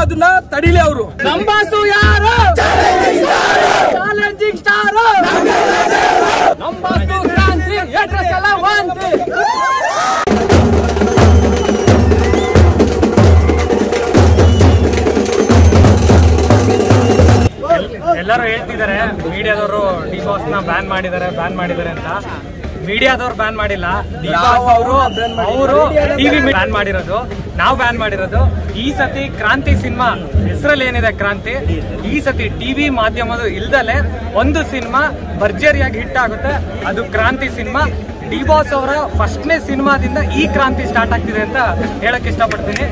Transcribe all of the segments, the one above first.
ಅದನ್ನ ತಡಿಲಿ ಅವರು ನಂಬಾಸು ಯಾರು ಚಾಲೆಂಜಿಂಗ್ ಸ್ಟಾರ್ ನಂಬಾಸು ಕ್ರಾಂತಿ ಅಡ್ರೆಸ್ ಎಲ್ಲ ವಾಂತಿ ಎಲ್ಲರೂ ಹೇಳ್ತಿದ್ದಾರೆ ಮೀಡಿಯಾದವರು ಡಿ ಬಾಸ್ ನ ಬ್ಯಾನ್ ಮಾಡಿದ್ದಾರೆ ಬ್ಯಾನ್ ಮಾಡಿದ್ದಾರೆ ಅಂತ ಮೀಡಿಯಾದವ್ರು ಬ್ಯಾನ್ ಮಾಡಿಲ್ಲ ಡಿ ಬಾಸ್ ಅವರು ಅವರು ಟಿವಿ ಬ್ಯಾನ್ ಮಾಡಿರೋದು ನಾವು ಬ್ಯಾನ್ ಮಾಡಿರೋದು ಈ ಸತಿ ಕ್ರಾಂತಿ ಸಿನಿಮಾ ಹೆಸರಲ್ಲಿ ಏನಿದೆ ಕ್ರಾಂತಿ ಈ ಸತಿ ಟಿವಿ ಮಾಧ್ಯಮದ ಇಲ್ದಲೆ ಒಂದು ಸಿನಿಮಾ ಭರ್ಜರಿಯಾಗಿ ಹಿಟ್ ಆಗುತ್ತೆ ಅದು ಕ್ರಾಂತಿ ಸಿನಿಮಾ ಡಿ ಬಾಸ್ ಅವರ ಫಸ್ಟ್ನೇ ಸಿನಿಮಾದಿಂದ ಈ ಕ್ರಾಂತಿ ಸ್ಟಾರ್ಟ್ ಆಗ್ತಿದೆ ಅಂತ ಹೇಳಕ್ ಇಷ್ಟಪಡ್ತೀನಿ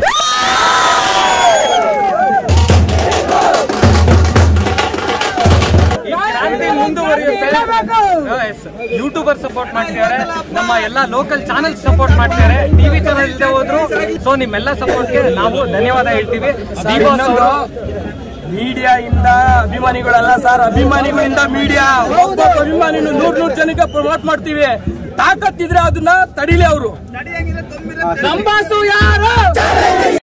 ಈ ಕ್ರಾಂತಿ ಮುಂದುವರಿಯುತ್ತೆ ಯೂಟ್ಯೂಬರ್ ಸಪೋರ್ಟ್ ಮಾಡ್ತಿದ್ದಾರೆ ನಮ್ಮ ಎಲ್ಲಾ ಲೋಕಲ್ ಚಾನೆಲ್ ಸಪೋರ್ಟ್ ಮಾಡ್ತಿದ್ದಾರೆ ಟಿವಿ ಚಾನೆಲ್ ಇಲ್ಲದೆ ಹೋದ್ರು ಸೊ ನಿಮ್ಮೆಲ್ಲ ಸಪೋರ್ಟ್ಗೆ ನಾವು ಧನ್ಯವಾದ ಹೇಳ್ತೀವಿ ಡಿ ಬಾಸ್ ಅವರು ಮೀಡಿಯಾ ಇಂದ ಅಭಿಮಾನಿಗಳಲ್ಲ ಸರ್ ಅಭಿಮಾನಿಗಳಿಂದ ಮೀಡಿಯಾ ಒಬ್ಬೊಬ್ಬ ಅಭಿಮಾನಿನು ನೂರ್ ನೂರ್ ಜನಕ್ಕೆ ಪ್ರಮೋಟ್ ಮಾಡ್ತೀವಿ ತಾಕತ್ತಿದ್ರೆ ಅದನ್ನ ತಡಿಲಿ ಅವರು ನಂಬಾಸು ಯಾರು